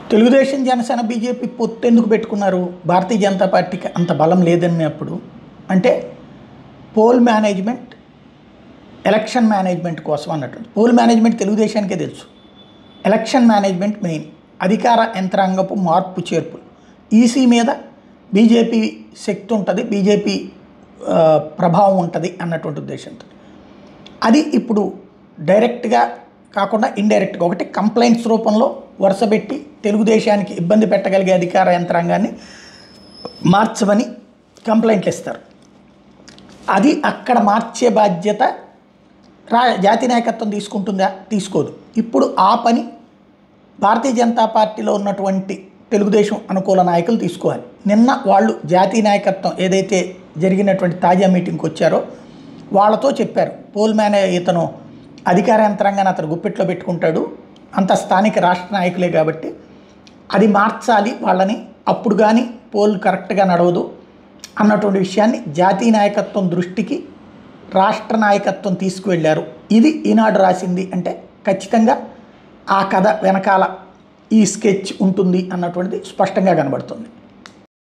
Telugu Desam Janasena BJP పొత్తు ఎందుకు పెట్టుకున్నారు భారతీయ జనతా పార్టీకి అంత బలం లేదన్నప్పుడు అంటే పోల్ మేనేజ్మెంట్ ఎలక్షన్ మేనేజ్మెంట్ కోసం అన్నట్టు పోల్ మేనేజ్మెంట్ తెలుగుదేశానికే తెలుసు ఎలక్షన్ మేనేజ్మెంట్ మెయిన్ అధికార యంత్రాంగపు మార్పు చేర్పులు ఈసీ మీద బీజేపీ శక్తి ఉంటుంది బీజేపీ ఆ, ప్రభావం ఉంటుంది అన్నటువంటి ఉద్దేశంతో అది ఇప్పుడు డైరెక్ట్గా కాకుండా ఇండైరెక్ట్గా ఒకటి కంప్లైంట్స్ రూపంలో వరుసపెట్టి తెలుగుదేశానికి ఇబ్బంది పెట్టగలిగే అధికార యంత్రాంగాన్ని మార్చమని కంప్లైంట్లు ఇస్తారు అది అక్కడ మార్చే బాధ్యత రా జాతీయ నాయకత్వం తీసుకుంటుందా తీసుకోదు ఇప్పుడు ఆ పని భారతీయ జనతా పార్టీలో ఉన్నటువంటి తెలుగుదేశం అనుకూల నాయకులు తీసుకోవాలి నిన్న వాళ్ళు జాతీయ నాయకత్వం ఏదైతే జరిగినటువంటి తాజా మీటింగ్కి వచ్చారో వాళ్ళతో చెప్పారు పోల్ మ్యాన్ ఇతను అధికార యంత్రాంగాన్ని అతను గుప్పెట్లో పెట్టుకుంటాడు అంత స్థానిక రాష్ట్ర నాయకులే కాబట్టి అది మార్చాలి వాళ్ళని అప్పుడు కానీ పోల్ కరెక్ట్గా నడవదు అన్నటువంటి విషయాన్ని జాతీయ నాయకత్వం దృష్టికి రాష్ట్ర నాయకత్వం తీసుకువెళ్ళారు ఇది ఈనాడు రాసింది అంటే ఖచ్చితంగా ఆ కథ వెనకాల ఈ స్కెచ్ ఉంటుంది అన్నటువంటిది స్పష్టంగా కనబడుతుంది